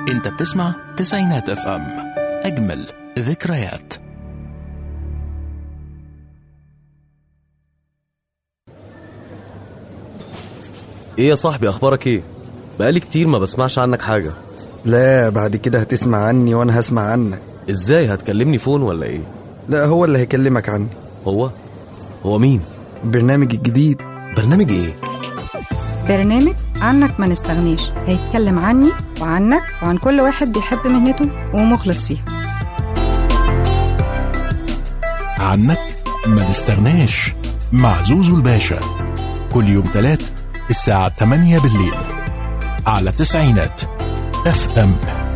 انت بتسمع تسعينات اف ام اجمل ذكريات ايه يا صاحبي اخبارك ايه بقالي كتير ما بسمعش عنك حاجه لا بعد كده هتسمع عني وانا هسمع عنك ازاي هتكلمني فون ولا ايه لا هو اللي هيكلمك عني هو هو مين برنامج الجديد برنامج ايه برنامج عنك ما نستغنيش هيتكلم عني وعنك وعن كل واحد بيحب مهنته ومخلص فيها عنك ما نستغناش مع زوزو الباشا كل يوم تلات الساعة 8 بالليل على تسعينات اف ام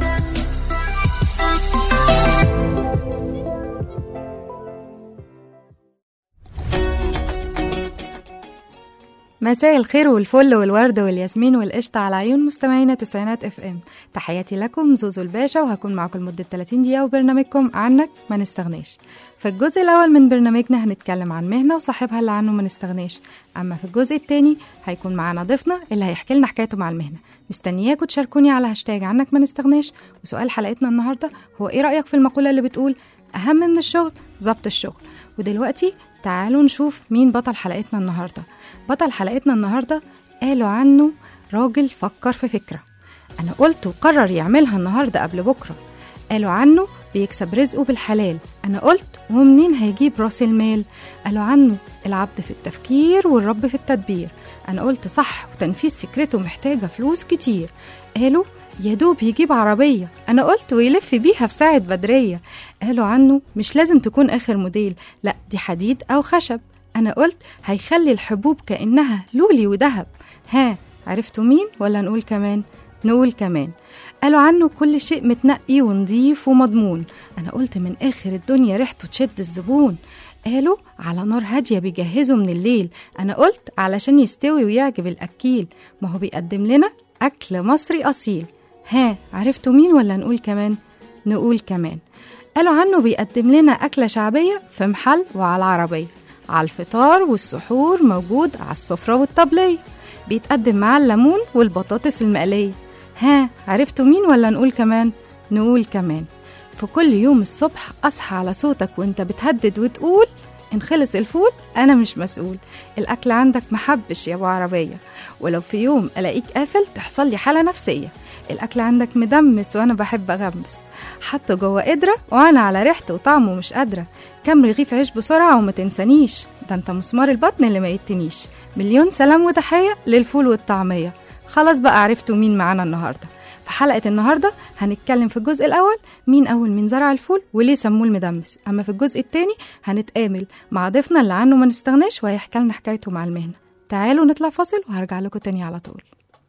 مساء الخير والفل والورد والياسمين والقشطة على عيون مستمعينا تسعينات اف ام تحياتي لكم زوزو الباشا وهكون معكم لمدة 30 دقيقة وبرنامجكم عنك ما نستغناش في الجزء الأول من برنامجنا هنتكلم عن مهنة وصاحبها اللي عنه ما نستغناش أما في الجزء التاني هيكون معانا ضيفنا اللي هيحكي لنا حكايته مع المهنة مستنياكم تشاركوني على هاشتاج عنك ما نستغناش وسؤال حلقتنا النهاردة هو ايه رأيك في المقولة اللي بتقول أهم من الشغل ضبط الشغل ودلوقتي تعالوا نشوف مين بطل حلقتنا النهارده بطل حلقتنا النهارده قالوا عنه راجل فكر في فكره انا قلت وقرر يعملها النهارده قبل بكره قالوا عنه بيكسب رزقه بالحلال انا قلت ومنين هيجيب راس المال قالوا عنه العبد في التفكير والرب في التدبير انا قلت صح وتنفيذ فكرته محتاجه فلوس كتير قالوا يا دوب يجيب عربية أنا قلت ويلف بيها في ساعة بدرية قالوا عنه مش لازم تكون آخر موديل لا دي حديد أو خشب أنا قلت هيخلي الحبوب كأنها لولي وذهب ها عرفتوا مين ولا نقول كمان نقول كمان قالوا عنه كل شيء متنقي ونضيف ومضمون أنا قلت من آخر الدنيا ريحته تشد الزبون قالوا على نار هادية بيجهزوا من الليل أنا قلت علشان يستوي ويعجب الأكيل ما هو بيقدم لنا أكل مصري أصيل ها عرفتوا مين ولا نقول كمان نقول كمان قالوا عنه بيقدم لنا أكلة شعبية في محل وعلى العربية على الفطار والسحور موجود على السفرة والطبلية بيتقدم معاه الليمون والبطاطس المقلية ها عرفتوا مين ولا نقول كمان نقول كمان في كل يوم الصبح أصحى على صوتك وانت بتهدد وتقول إن خلص الفول أنا مش مسؤول الأكل عندك محبش يا أبو عربية ولو في يوم ألاقيك قافل تحصل لي حالة نفسية الأكل عندك مدمس وأنا بحب أغمس حطه جوه قدرة وأنا على ريحته وطعمه مش قادرة كم رغيف عيش بسرعة وما تنسانيش ده انت مسمار البطن اللي ما يتنيش مليون سلام وتحية للفول والطعمية خلاص بقى عرفتوا مين معانا النهاردة في حلقة النهاردة هنتكلم في الجزء الأول مين أول من زرع الفول وليه سموه المدمس أما في الجزء التاني هنتقابل مع ضيفنا اللي عنه ما نستغناش وهيحكي لنا حكايته مع المهنة تعالوا نطلع فاصل وهرجع لكم تاني على طول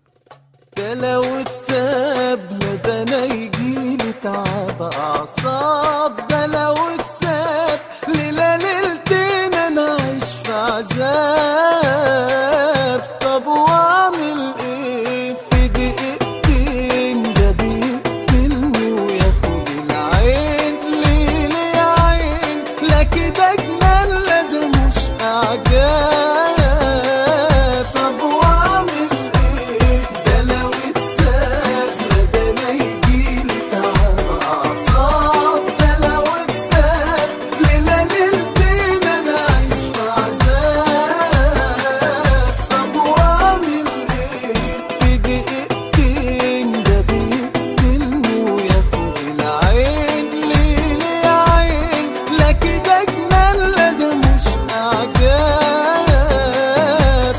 ده لو اتساب لا ده انا يجيلي تعب اعصاب ده لو اتساب ليلة ليلتين انا عايش في عذاب طب واعمل ايه في دقيقتين ده بيقتلني وياخد العين ليه ليه يا عين لا كده جنان لا ده مش اعجاب طب واعمل ايه ده لو اتساب لا ده انا يجيلي تعب اعصاب ده لو اتساب ليلة ليلتين انا عايش في عذاب طب واعمل ايه في دقيقتين ده بيقتلني وياخد العين ليه ليه يا عين لا كده جنان لا ده مش اعجاب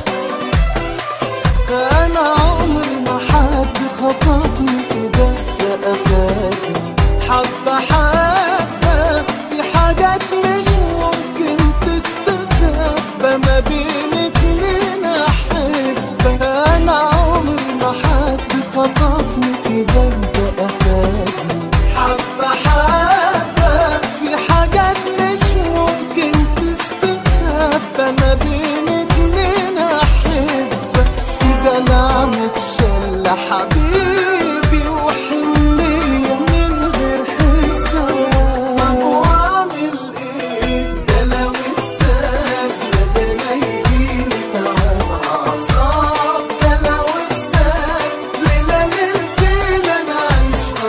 انا عمري ما حد خطفني كده ده افادني حبه حبه في حاجات مش ممكن تستخبى ما بين اتنين احب انا عمري ما حد خطفني كده ده افادني حبه حبه في حاجات مش ممكن تستخبى ما بين اتنين احب كده نعمة شلة حبيبي وحنية من غير حساب طب واعمل ايه ده لو اتساب ده ده انا يجيلي تعب اعصاب ده لو اتساب ليلة ليلتين انا عايش في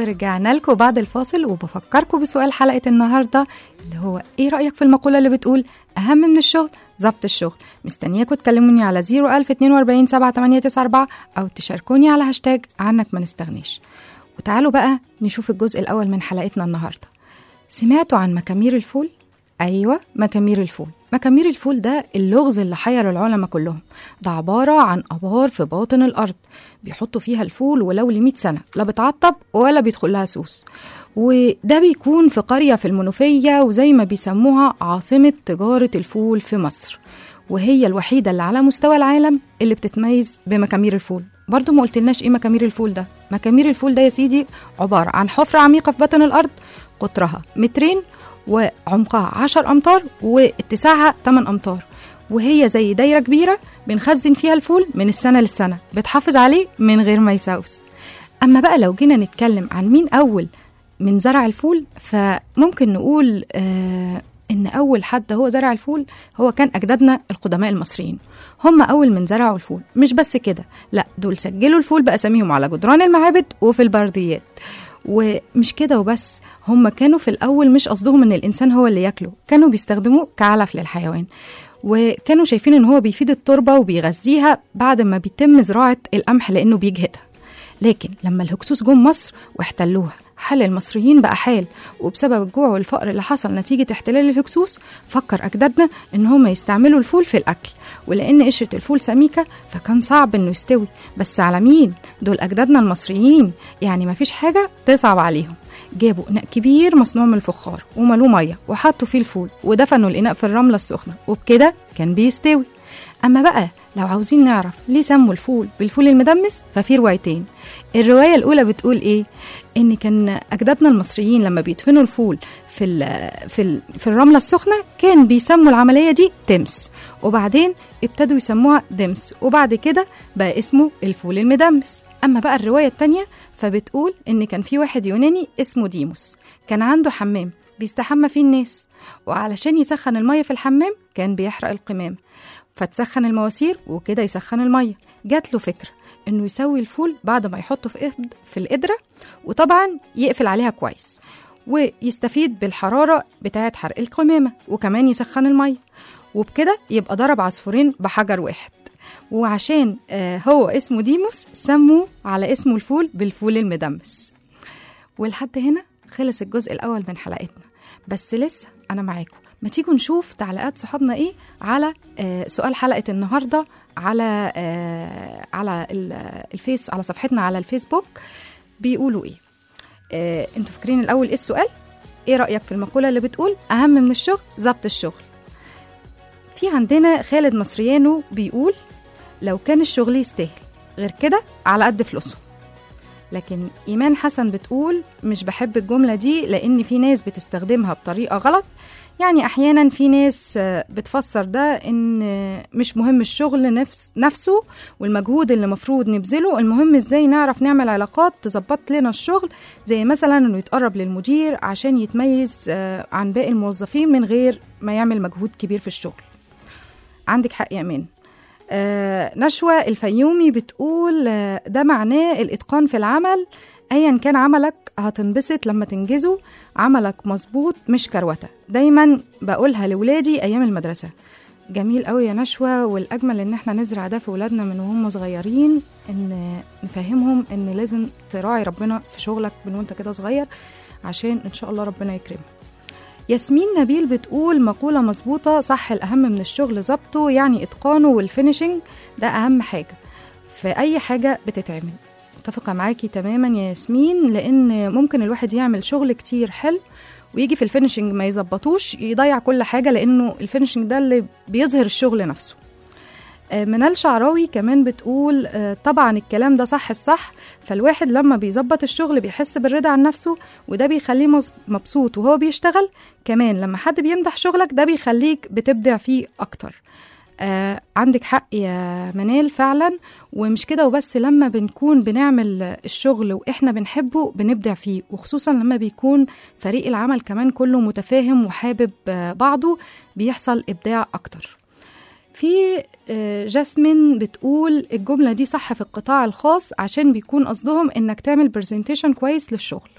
ورجعنا لكم بعد الفاصل وبفكركم بسؤال حلقة النهاردة اللي هو ايه رأيك في المقولة اللي بتقول أهم من الشغل ضبط الشغل مستنياكم تكلموني على 01042 7894 أو تشاركوني على هاشتاج عنك ما نستغنيش وتعالوا بقى نشوف الجزء الأول من حلقتنا النهاردة سمعتوا عن مكامير الفول؟ أيوة مكامير الفول مكامير الفول ده اللغز اللي حير العلماء كلهم ده عبارة عن أبار في باطن الأرض بيحطوا فيها الفول ولو لمية سنة لا بتعطب ولا بيدخل لها سوس وده بيكون في قرية في المنوفية وزي ما بيسموها عاصمة تجارة الفول في مصر وهي الوحيدة اللي على مستوى العالم اللي بتتميز بمكامير الفول برضو ما قلتلناش ايه مكامير الفول ده مكامير الفول ده يا سيدي عبارة عن حفرة عميقة في باطن الأرض قطرها مترين وعمقها 10 أمتار واتساعها 8 أمتار وهي زي دايرة كبيرة بنخزن فيها الفول من السنة للسنة بتحافظ عليه من غير ما يسوس أما بقى لو جينا نتكلم عن مين أول من زرع الفول فممكن نقول آه إن أول حد هو زرع الفول هو كان أجدادنا القدماء المصريين هم أول من زرعوا الفول مش بس كده لا دول سجلوا الفول بأساميهم على جدران المعابد وفي البرديات ومش كده وبس هم كانوا في الأول مش قصدهم إن الإنسان هو اللي ياكله كانوا بيستخدموه كعلف للحيوان وكانوا شايفين إن هو بيفيد التربة وبيغذيها بعد ما بيتم زراعة القمح لأنه بيجهدها لكن لما الهكسوس جم مصر واحتلوها حال المصريين بقى حال وبسبب الجوع والفقر اللي حصل نتيجة احتلال الهكسوس فكر أجدادنا إن هم يستعملوا الفول في الأكل ولأن قشرة الفول سميكة فكان صعب إنه يستوي بس على مين؟ دول أجدادنا المصريين يعني مفيش حاجة تصعب عليهم جابوا إناء كبير مصنوع من الفخار وملوه مية وحطوا فيه الفول ودفنوا الإناء في الرملة السخنة وبكده كان بيستوي أما بقى لو عاوزين نعرف ليه سموا الفول بالفول المدمس ففي روايتين الرواية الأولى بتقول إيه؟ إن كان أجدادنا المصريين لما بيدفنوا الفول في ال في ال في الرملة السخنة كان بيسموا العملية دي تمس وبعدين ابتدوا يسموها دمس وبعد كده بقى اسمه الفول المدمس أما بقى الرواية التانية فبتقول إن كان في واحد يوناني اسمه ديموس كان عنده حمام بيستحمى فيه الناس وعلشان يسخن المية في الحمام كان بيحرق القمام فتسخن المواسير وكده يسخن المية جات له فكرة انه يسوي الفول بعد ما يحطه في إد- في القدرة وطبعا يقفل عليها كويس ويستفيد بالحرارة بتاعة حرق القمامة وكمان يسخن المية وبكده يبقى ضرب عصفورين بحجر واحد وعشان آه، هو اسمه ديموس سموا على اسمه الفول بالفول المدمس ولحد هنا خلص الجزء الأول من حلقتنا بس لسه أنا معاكم ما تيجوا نشوف تعليقات صحابنا إيه على آه، سؤال حلقة النهاردة على آه، على ال- الفيس على صفحتنا على الفيسبوك بيقولوا إيه آه، انتوا فاكرين الأول إيه السؤال إيه رأيك في المقولة اللي بتقول أهم من الشغل ضبط الشغل في عندنا خالد مصريانو بيقول لو كان الشغل يستاهل غير كده على قد فلوسه لكن إيمان حسن بتقول مش بحب الجملة دي لأن في ناس بتستخدمها بطريقة غلط يعني أحيانا في ناس آه، بتفسر ده إن آه، مش مهم الشغل نفس نفسه والمجهود اللي مفروض نبذله المهم إزاي نعرف نعمل علاقات تظبط لنا الشغل زي مثلا إنه يتقرب للمدير عشان يتميز آه، عن باقي الموظفين من غير ما يعمل مجهود كبير في الشغل عندك حق يا امان آه نشوى الفيومي بتقول آه ده معناه الاتقان في العمل ايا كان عملك هتنبسط لما تنجزه عملك مظبوط مش كروته دايما بقولها لولادي ايام المدرسه جميل قوي يا نشوى والاجمل ان احنا نزرع ده في ولادنا من وهم صغيرين ان نفهمهم ان لازم تراعي ربنا في شغلك من وانت كده صغير عشان ان شاء الله ربنا يكرمك ياسمين نبيل بتقول مقولة مظبوطة صح الأهم من الشغل ظبطه يعني إتقانه والفينيشنج ده أهم حاجة في أي حاجة بتتعمل متفقة معاكي تماما يا ياسمين لأن ممكن الواحد يعمل شغل كتير حلو ويجي في الفينيشنج ما يظبطوش يضيع كل حاجة لأنه الفينيشنج ده اللي بيظهر الشغل نفسه آه، منال شعراوي كمان بتقول آه، طبعا الكلام ده صح الصح فالواحد لما بيظبط الشغل بيحس بالرضا عن نفسه وده بيخليه مز- مبسوط وهو بيشتغل كمان لما حد بيمدح شغلك ده بيخليك بتبدع فيه اكتر آه عندك حق يا منال فعلا ومش كده وبس لما بنكون بنعمل الشغل واحنا بنحبه بنبدع فيه وخصوصا لما بيكون فريق العمل كمان كله متفاهم وحابب آه بعضه بيحصل ابداع اكتر في آه، جاسمين بتقول الجملة دي صح في القطاع الخاص عشان بيكون قصدهم انك تعمل برزنتيشن كويس للشغل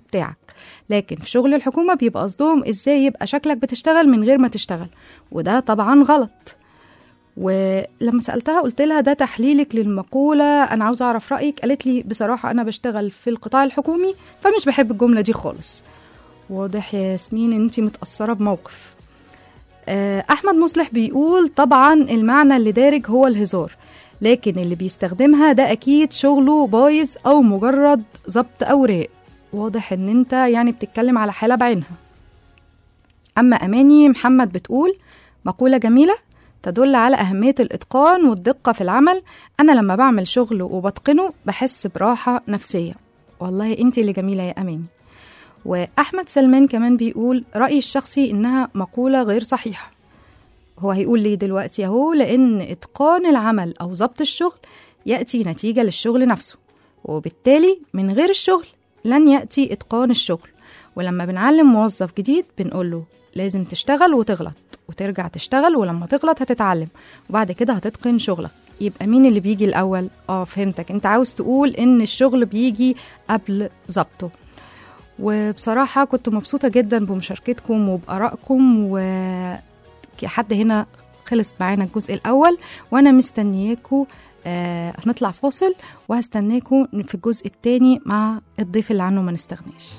بتاعك لكن في شغل الحكومة بيبقى قصدهم ازاي يبقى شكلك بتشتغل من غير ما تشتغل وده طبعا غلط ولما سألتها قلت لها ده تحليلك للمقولة أنا عاوزة أعرف رأيك قالت لي بصراحة أنا بشتغل في القطاع الحكومي فمش بحب الجملة دي خالص واضح يا ياسمين إن أنتي متأثرة بموقف آه، أحمد مصلح بيقول طبعا المعنى اللي دارج هو الهزار لكن اللي بيستخدمها ده أكيد شغله بايظ أو مجرد ضبط أوراق واضح إن أنت يعني بتتكلم على حالة بعينها أما أماني محمد بتقول مقولة جميلة تدل على أهمية الإتقان والدقة في العمل أنا لما بعمل شغل وبتقنه بحس براحة نفسية والله أنت اللي جميلة يا أماني وأحمد سلمان كمان بيقول رأيي الشخصي إنها مقولة غير صحيحة هو هيقول لي دلوقتي أهو لأن إتقان العمل أو ضبط الشغل يأتي نتيجة للشغل نفسه وبالتالي من غير الشغل لن يأتي إتقان الشغل ولما بنعلم موظف جديد بنقول له لازم تشتغل وتغلط وترجع تشتغل ولما تغلط هتتعلم وبعد كده هتتقن شغلك يبقى مين اللي بيجي الأول؟ اه فهمتك انت عاوز تقول ان الشغل بيجي قبل ضبطه وبصراحة كنت مبسوطة جدا بمشاركتكم وبآرائكم وحد هنا خلص معانا الجزء الأول وأنا مستنياكم آه هنطلع فاصل وهستناكم في الجزء التاني مع الضيف اللي عنه ما نستغناش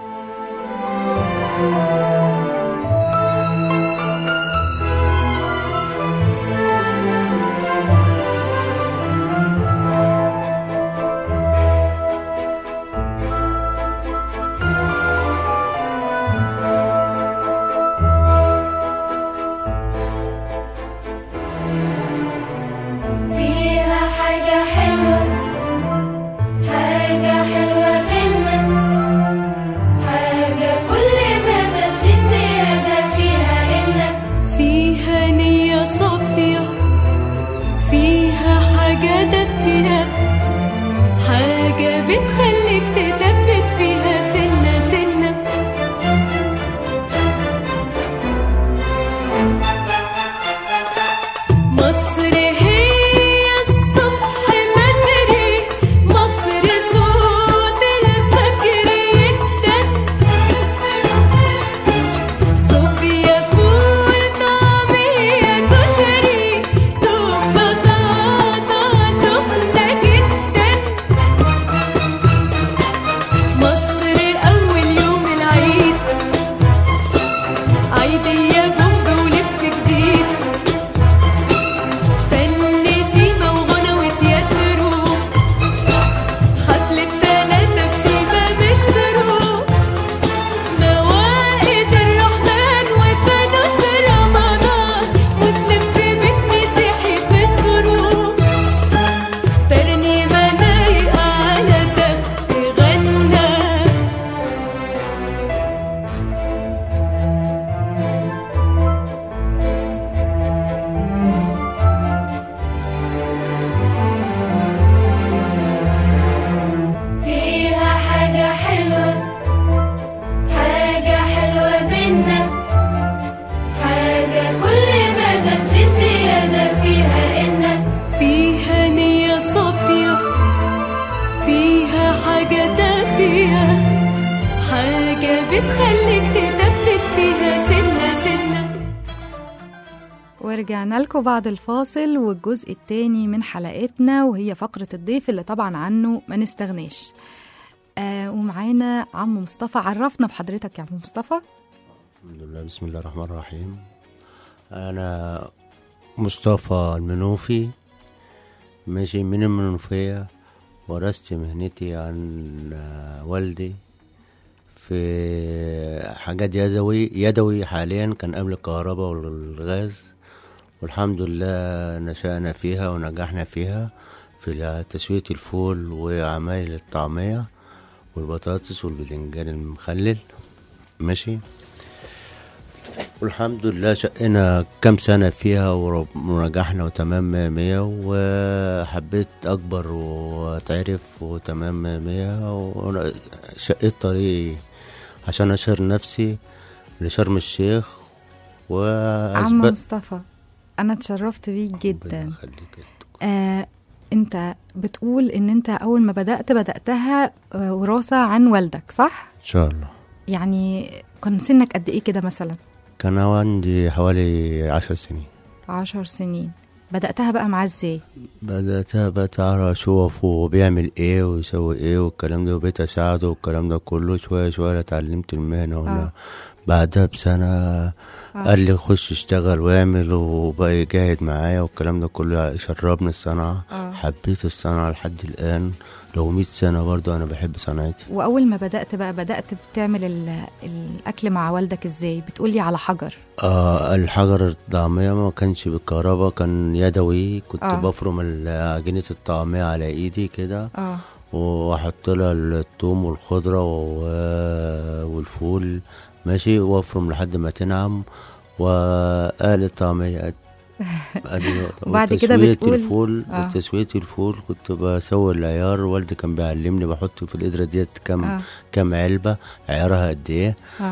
فيها حاجة حلوة حاجة حلوة منا حاجة كل ما تزيد زيادة فيها إن فيها نية صافية فيها حاجة دافية حاجة بتخليك تثبت فيها سنة سنة مصر هي الصبح بدري مصر صوت الفجر يدن صوبيا فول طعمية كشري دوب بطاطا سخنة جدا مصر أول يوم العيد عيدية بومب ولبس جديد فن سيما وغنى وتياترو حفلة تلاتة بسيما مترو موائد الرحمن وفانوس رمضان مسلم في بيت مسيحي في الدروب ترنيمة لايقة على تخت غنى فيها حاجة حلوة حاجة حلوة بينا حاجة كل ما تزيد زيادة فيها إن فيها نية صافية فيها حاجة دافية حاجة بتخليك تثبت فيها سنة سنة ورجعنا لكم بعد الفاصل والجزء التاني من حلقتنا وهي فقرة الضيف اللي طبعا عنه ما نستغناش آه ومعانا عم مصطفى عرفنا بحضرتك يا عم مصطفى الحمد لله بسم الله الرحمن الرحيم أنا مصطفى المنوفي ماشي من المنوفية ورثت مهنتي عن آه، والدي في حاجات يدوي يدوي حاليا كان قبل الكهرباء والغاز والحمد لله نشأنا فيها ونجحنا فيها في تسوية الفول وعمايل الطعمية والبطاطس والبدنجان المخلل ماشي والحمد لله شقنا كام سنة فيها ورب- ونجحنا وتمام مية مية وحبيت أكبر وأتعرف وتمام مية مية وأنا شقيت طريقي عشان أشهر نفسي لشرم الشيخ عم وأثبت مصطفى انا اتشرفت بيك جدا ربنا يخليك. آه انت انت بتقول ان انت اول ما بدأت بدأتها آه، وراثة عن والدك صح؟ ان شاء الله يعني كان سنك قد ايه كده مثلا؟ كان عندي حوالي عشر سنين عشر سنين بدأتها بقى معاه ازاي؟ بدأت بقى أعرف أشوف هو بيعمل إيه ويسوي إيه والكلام ده وبقيت أساعده والكلام ده كله شوية شوية اتعلمت المهنة وأنا آه. بعدها بسنة قال لي خش اشتغل واعمل وبقى يجاهد معايا والكلام ده كله شربني الصنعة آه. حبيت الصنعة لحد الآن لو مية سنة برضو أنا بحب صنعتي واول ما بدأت بقى بدأت بتعمل ال- الاكل مع والدك ازاي؟ بتقولي على حجر آه الحجر الطعمية ما كانش بالكهرباء كان يدوي كنت آه. آه. بفرم ال- عجينة الطعمية على إيدي كده اه واحط لها الثوم والخضره و- والفول ماشي وافرم لحد ما تنعم وقال الطعميه ادي نقطة. وبعد كده وتسوية بتقول- الفول آه. وتسوية الفول كنت بسوي العيار والدي كان بيعلمني بحط في القدرة ديت كام آه. كام علبة عيارها قد ايه اه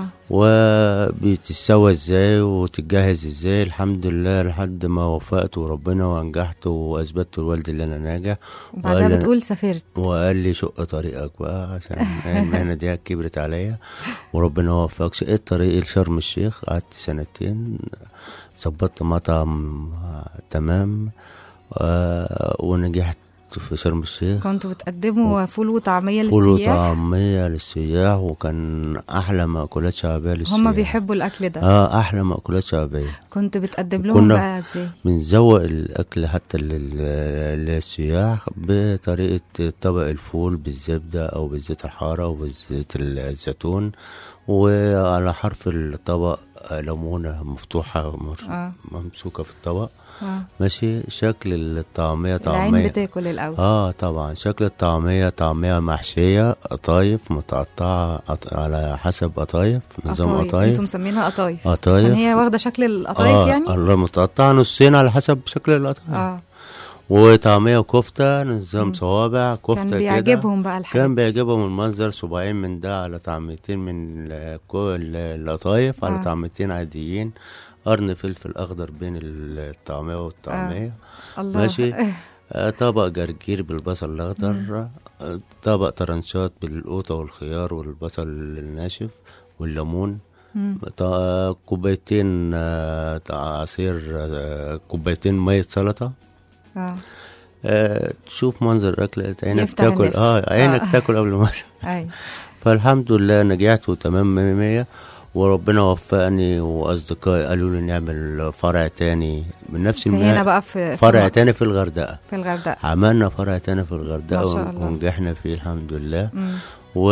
وبتتسوى ازاي وتتجهز ازاي الحمد لله لحد ما وفقت وربنا وانجحت واثبتت لوالدي ان انا ناجح وبعدها وقال لي- بتقول سافرت وقال لي شق طريقك بقى عشان المهنة دي كبرت عليا وربنا وفقك شقيت طريقي لشرم الشيخ قعدت سنتين ظبطت مطعم آه، تمام آه، ونجحت في شرم الشيخ كنتوا بتقدموا فول وطعمية فول للسياح وطعمية للسياح وكان أحلى مأكولات شعبية للسياح هما بيحبوا الاكل ده اه أحلى مأكولات شعبية كنت بتقدم لهم كنا- بقى ازاي بنزوق الأكل حتى لل- للسياح بطريقة طبق الفول بالزبدة أو بالزيت الحارة أو بالزيت الزيتون وعلى حرف الطبق ليمونة مفتوحة مر- آه. ممسوكة في الطبق اه ماشي شكل الطعمية العين طعمية بتاكل الاول اه طبعا شكل الطعمية طعمية محشية قطايف متقطعة قط- على حسب قطايف نظام قطايف قطايف انتوا مسمينها قطايف قطايف. عشان هي واخده شكل القطايف اه يعني الله متقطعة نصين على حسب شكل القطايف اه وطعمية وكفتة نظام صوابع كفتة كان كده. بيعجبهم بقى الحاجات كان دي. بيعجبهم المنظر صباعين من ده على طعمتين من ال- كو- ال- القطايف على آه. طعمتين عاديين قرن فلفل اخضر بين الطعمية والطعمية الله ماشي آه، طبق جرجير بالبصل الاخضر آه، طبق طرنشات بالقوطة والخيار والبصل الناشف والليمون مم. ط- كوبايتين آه، عصير آه، كوبايتين مية سلطة اه آه، تشوف منظر الاكل عينك يفتح تاكل النفس. اه عينك آه. تاكل قبل ما اي فالحمد لله نجحت وتمام مية مية وربنا وفقني واصدقائي قالوا لي نعمل فرع تاني من نفس هنا المهنة بقى في فرع في, تاني في الغردقة في الغردقه عملنا فرع تاني في ما الغردقة شاء الله. ونجحنا فيه الحمد لله مم. و...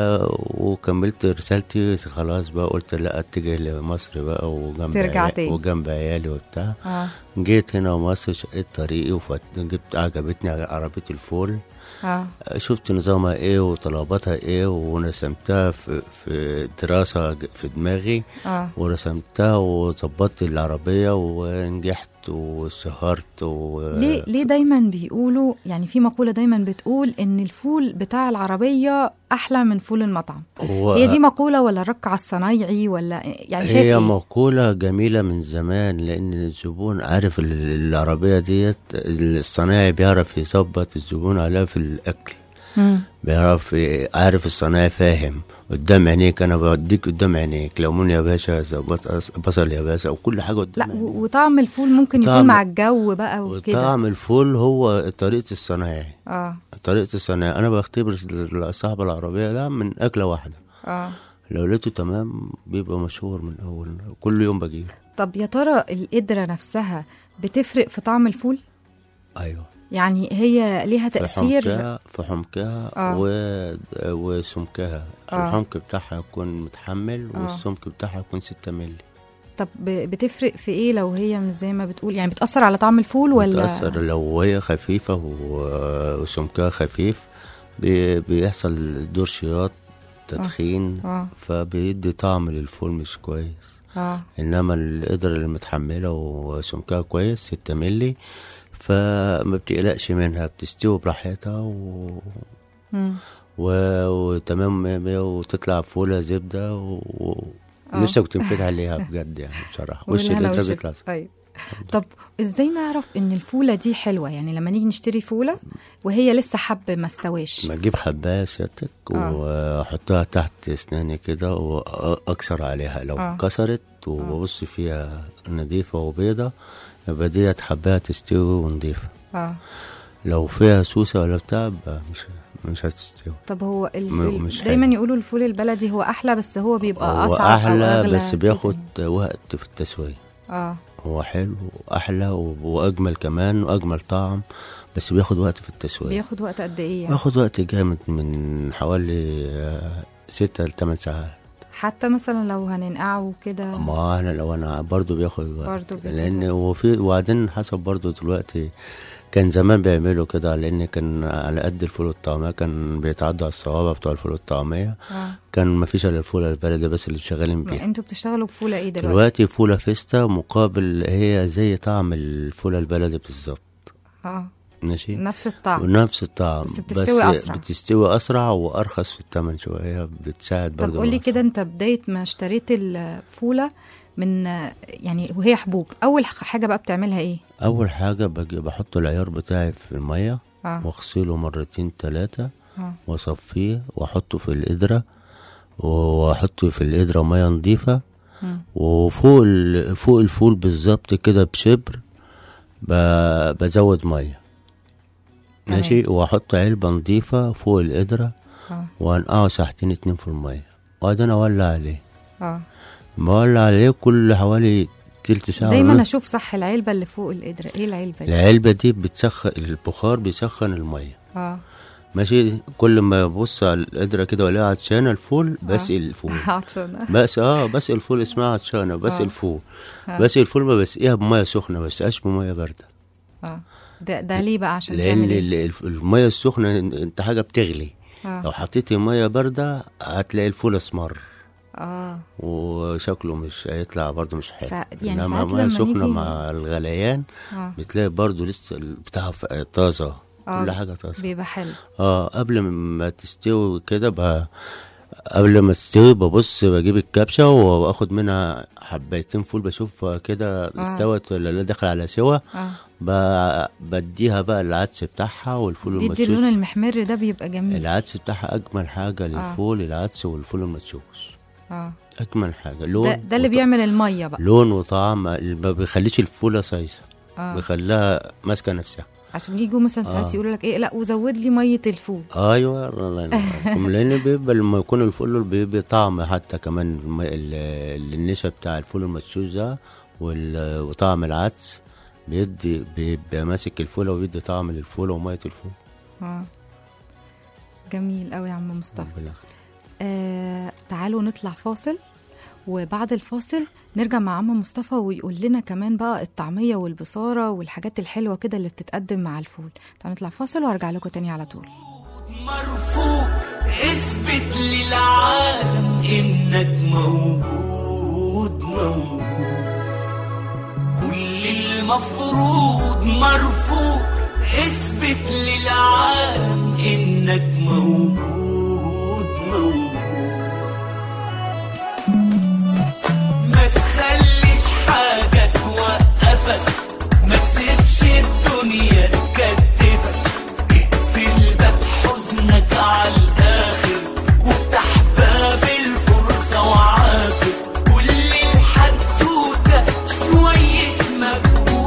وكملت رسالتي خلاص بقى قلت لا اتجه لمصر بقى وجنب ترجع عيا- تاني. وجنب عيالي وبتاع اه جيت هنا مصر شقيت طريقي وجبت عجبتني عربية الفول اه شفت نظامها ايه وطلباتها ايه ونسمتها في, في دراسة ج- في دماغي اه ورسمتها وظبطت العربية ونجحت وسهرت و... ليه ليه دايما بيقولوا يعني في مقوله دايما بتقول ان الفول بتاع العربيه احلى من فول المطعم و... هي دي مقوله ولا رك على الصنايعي ولا يعني شايف هي ايه مقولة جميلة من زمان لأن الزبون عارف ال- العربية ديت الصنايعي بيعرف يظبط الزبون عليها في الأكل مم. بيعرف ي- عارف الصنايعي فاهم قدام عينيك أنا بوديك قدام عينيك ليمون يا باشا ظبط أص- بصل يا باشا وكل حاجة قدام لا عينيك. و- وطعم الفول ممكن يكون طعم- مع الجو بقى وكده وطعم الفول هو طريقة الصنايعي اه طريقة الصنايعي أنا بختبر صاحب العربية ده من أكلة واحدة اه لو لقيته تمام بيبقى مشهور من أول كل يوم بجيله طب يا ترى القدره نفسها بتفرق في طعم الفول أيوه يعني هي ليها في تاثير حمكها في حمكها آه. و... وسمكها آه. الحمك بتاعها يكون متحمل آه. والسمك بتاعها يكون ستة مللي طب ب- بتفرق في ايه لو هي مش زي ما بتقول يعني بتاثر على طعم الفول ولا بتأثر لو هي خفيفة و- وسمكها خفيف بي... بيحصل دور شياط تدخين اه فبيدي طعم للفول مش كويس اه انما القدرة اللي متحملة وسمكها كويس ستة مللي فما بتقلقش منها بتستوي براحتها و... مم. و... وتمام مية مية وتطلع فولة زبدة و... و... آه. نفسك تنفتح عليها بجد يعني بصراحة وش والهنا القدرة والشفا. بيطلع ايوه طب ازاي نعرف ان الفوله دي حلوه يعني لما نيجي نشتري فوله وهي لسه حب ما استواش ما اجيب حبايه سيادتك آه. واحطها تحت اسناني كده واكسر عليها لو آه. كسرت وببص فيها نظيفه وبيضه يبقى ديت حبايه تستوي ونضيفه اه لو فيها سوسه ولا بتاع يبقى مش مش هتستوي طب هو ال... م- ال- مش دايما حلو. يقولوا الفول البلدي هو احلى بس هو بيبقى هو اصعب احلى أو أغلى بس بياخد جداً. وقت في التسويه اه هو حلو واحلى و- واجمل كمان واجمل طعم بس بياخد وقت في التسويه بياخد وقت قد ايه يعني بياخد وقت جامد من حوالي آه، ستة لثمان ساعات حتى مثلا لو هننقعه كده ما انا لو انا برضو بياخد وقت برضو بياخد لان هو في وبعدين حسب برضو دلوقتي كان زمان بيعملوا كده لان كان على قد الفول والطعميه كان بيتعدوا على الصوابع بتوع الفول والطعميه اه كان ما فيش الا الفول البلدي بس اللي شغالين ما بيها انتوا بتشتغلوا بفوله ايه دلوقتي دلوقتي فولة فيستا مقابل هي زي طعم الفول البلدي بالظبط اه ماشي نفس الطعم ونفس الطعم بس بتستوي أسرع. بتستوي اسرع وارخص في الثمن شويه بتساعد طب برضو قولي مع- كده انت بدايه ما اشتريت الفوله من يعني وهي حبوب اول حاجه بقى بتعملها ايه اول حاجه بجي بحط العيار بتاعي في الميه اه واغسله مرتين ثلاثه اه واصفيه واحطه في القدره واحطه في القدره ميه نظيفه مم. وفوق ال- فوق الفول بالظبط كده بشبر ب- بزود ميه تمام. ماشي واحط علبه نظيفه فوق القدره اه وانقعه ساعتين اتنين في الميه وبعدين اولع عليه اه بولع عليه كل حوالي تلت ساعه دايما ونص. اشوف صح العلبه اللي فوق القدره ايه العلبه دي العلبه دي بتسخن البخار بيسخن الميه اه ماشي كل ما ابص على القدره كده والاقيها عطشانه الفول بسقي الفول عطشانه بس اه بسقي الفول اسمها عطشانه بسقي آه. الفول آه. بسقي الفول ما بسقيها بميه سخنه ما بسقيهاش بميه بارده اه ده ده ليه بقى عشان لان تعمل ايه ال- الف- الميه السخنه انت حاجه بتغلي لو اه حطيتي ميه بارده هتلاقي الفول اسمر اه وشكله مش هيطلع برضه مش حلو سا- يعني إنما ساعات ميه لما سخنه نيجي- مع الغليان اه بتلاقي برضه لسه بتاعها ف- طازه آه، كل حاجه طازه بيبقى حلو اه قبل ما تستوي كده ب... قبل ما تستوي ببص بجيب الكبشه واخد منها حبايتين فول بشوف كده استوت ولا لا داخل على سوا اه ب... بديها بقى العدس بتاعها والفول دي, دي اللون المدشوش المحمر ده بيبقى جميل العدس بتاعها اجمل حاجه للفول العدس والفول المدشوش اه اجمل حاجه لون ده, ده اللي وط- بيعمل الميه بقى لون وطعم ما بيخليش الفوله صيصه اه بيخليها ماسكه نفسها عشان يجوا مثلا ساعات آه. يقولوا لك ايه لا وزود لي ميه الفول ايوه الله ينوركم لان بيبقى لما يكون الفول بيبقى طعم حتى كمان الم- ال- النشا بتاع الفول المدشوش ده وال- وطعم العدس بيدي بيبقى ماسك الفوله وبيدي طعم للفوله وميه الفول اه جميل قوي يا عم مصطفى ربنا يخليك. آه تعالوا نطلع فاصل وبعد الفاصل نرجع مع عم مصطفى ويقول لنا كمان بقى الطعمية والبصارة والحاجات الحلوة كده اللي بتتقدم مع الفول تعالوا نطلع فاصل وارجع لكم تاني على طول مرفوع اثبت للعالم انك موجود موجود كل المفروض مرفوع اثبت للعالم انك موجود موجود ما تخليش حاجة توقفك ما تسيبش الدنيا تكتفك اقفل باب حزنك على الآخر وافتح باب الفرصة وعافر كل الحدوتة شوية مجهود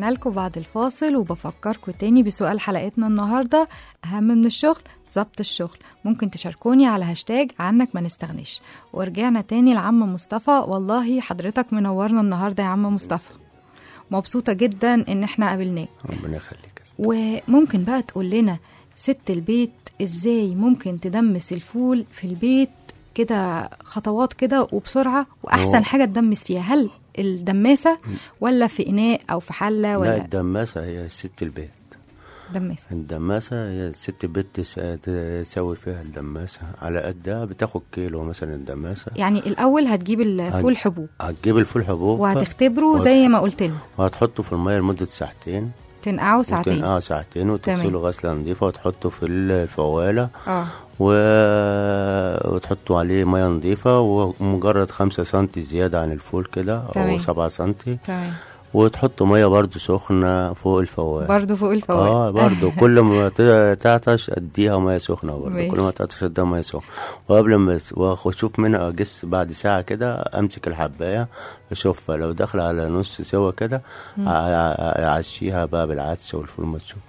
ورجعنا لكم بعد الفاصل وبفكركم تاني بسؤال حلقتنا النهاردة أهم من الشغل ظبط الشغل ممكن تشاركوني على هاشتاج عنك ما نستغنيش ورجعنا تاني لعم مصطفى والله حضرتك منورنا النهاردة يا عم مصطفى مبسوطة جدا ان احنا قابلناك ربنا يخليك وممكن بقى تقول لنا ست البيت ازاي ممكن تدمس الفول في البيت كده خطوات كده وبسرعة وأحسن هو- حاجة تدمس فيها هل الدماسة ولا في إناء أو في حلة لا ولا الدماسة هي ست البيت دماسة الدماسة هي ست البيت تس- تسوي فيها الدماسة على قدها بتاخد كيلو مثلا الدماسة يعني الأول هتجيب الفول هت- حبوب هتجيب الفول حبوب وهتختبره وهت- زي ما قلت لنا وهتحطه في المية لمدة ساعتين تنقعه ساعتين وتنقعه ساعتين وتغسله غسلة نظيفة وتحطه في الفوالة اه و... وتحطوا عليه مية نظيفة ومجرد خمسة سنتي زيادة عن الفول كده أو تمام. سبعة سنتي تمام وتحطوا مية برضو سخنة فوق الفوال برضه فوق الفوائد اه برضو كل ما ت- تعطش اديها ميه سخنه برضو ماشي. كل ما تعطش اديها ميه سخنه وقبل ما أس- واشوف منها اجس بعد ساعه كده امسك الحبايه اشوفها لو داخله على نص سوا كده ع- ع- اعشيها بقى بالعدس والفول مدشوش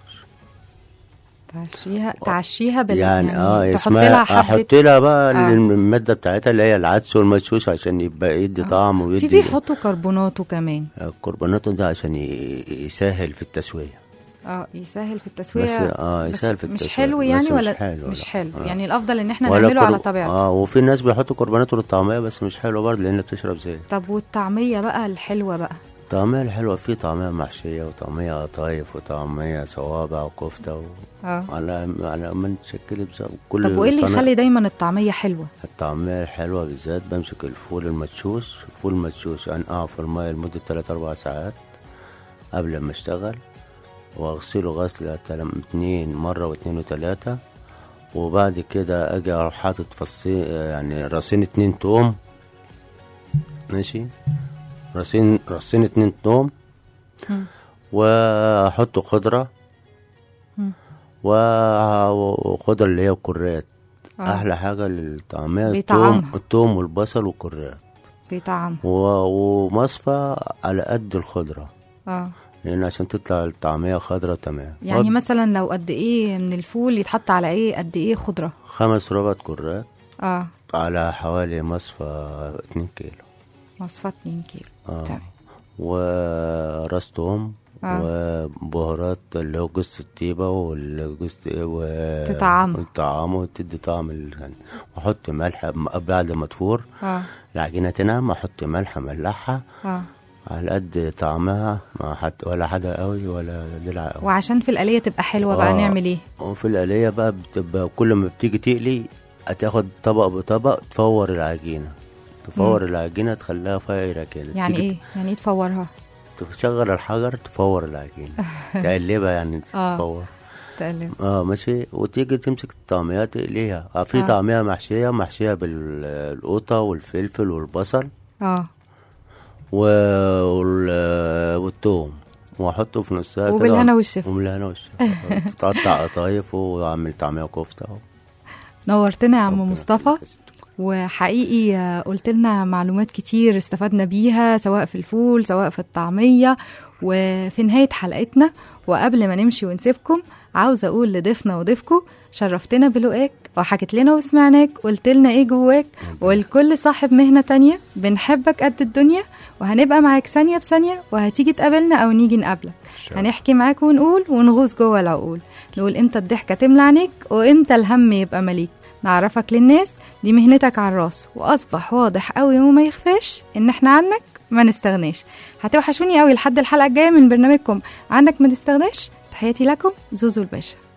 تعشيها تعشيها بال يعني اه تحط اسمها لها حبة احط لها بقى آه. الماده بتاعتها اللي هي العدس والمدشوش عشان يبقى يدي طعم في ويدي بيحطوا كربوناتو كمان الكربونات ده عشان ي- يسهل في التسويه اه يسهل في التسويه بس اه بس يسهل في مش التسويه حلو بس يعني مش ولا حلو مش لا. حلو آه. يعني الافضل ان احنا ولا نعمله على كرب- طبيعته اه وفي ناس بيحطوا كربونات للطعميه بس مش حلوه برضه لان بتشرب زيت طب والطعميه بقى الحلوه بقى الطعميه الحلوه في طعميه محشيه وطعميه قطايف وطعميه صوابع وكفته و... اه على على ما نتشكل بسبب كل طب وايه اللي صنع- يخلي دايما الطعميه حلوه الطعميه الحلوه بالذات بمسك الفول المدشوش فول مدشوش انقعه في الميه لمده 3 4 ساعات قبل ما اشتغل واغسله غسله تلم- اتنين مره واتنين وتلاته وبعد كده اجي اروح حاطط فصين يعني راسين اتنين توم ماشي راسين راسين اتنين توم مم. واحط خضره مم. و- وخضره اللي هي الكرات آه. احلى حاجه للطعميه بيطعمها. التوم التوم والبصل والكرات بيطعم و- ومصفى على قد الخضره اه لان عشان تطلع الطعميه خضره تمام يعني وب- مثلا لو قد ايه من الفول يتحط على ايه قد ايه خضره خمس ربع كرات اه على حوالي مصفى اتنين كيلو مصفى 2 كيلو اه تمام وراس توم آه. وبهارات اللي هو جوز الطيبة والجوز و... تطعمه. تطعمه وتدي طعم ال... واحط ملح م- بعد ما تفور اه العجينة تنعم احط ملح ملحها اه على قد طعمها ما حد ولا حدا قوي ولا دلع قوي وعشان في الآلية تبقى حلوة بقى آه. نعمل ايه وفي الآلية بقى بتبقى كل ما بتيجي تقلي هتاخد طبق بطبق تفور العجينة تفور العجينة تخليها فايرة كده يعني تيجي ايه يعني ايه تفورها تشغل الحجر تفور العجينة تقلبها يعني آه. تفور تقلب اه ماشي وتيجي تمسك الطعمية تقليها آه في آه. طعمية محشية محشية بالقوطة والفلفل والبصل اه و... وال... والثوم واحطه في نصها كده وبالهنا والشفا. وبالهنا والشفا تقطع قطايف واعمل طعمية كفتة نورتنا يا عم ربنا مصطفى يخليك. وحقيقي آه، قلت لنا معلومات كتير استفدنا بيها سواء في الفول سواء في الطعمية وفي نهاية حلقتنا وقبل ما نمشي ونسيبكم عاوزة أقول لضيفنا وضيفكم شرفتنا بلقاك وحكيت لنا وسمعناك قلت لنا إيه جواك والكل صاحب مهنة تانية بنحبك قد الدنيا وهنبقى معاك ثانية بثانية وهتيجي تقابلنا أو نيجي نقابلك هنحكي معاك ونقول ونغوص جوه العقول نقول امتى الضحكة تملى عينيك وامتى الهم يبقى مليك نعرفك للناس دي مهنتك على الراس واصبح واضح قوي وما يخفاش ان احنا عنك ما نستغناش هتوحشوني قوي لحد الحلقه الجايه من برنامجكم عنك ما نستغناش تحياتي لكم زوزو الباشا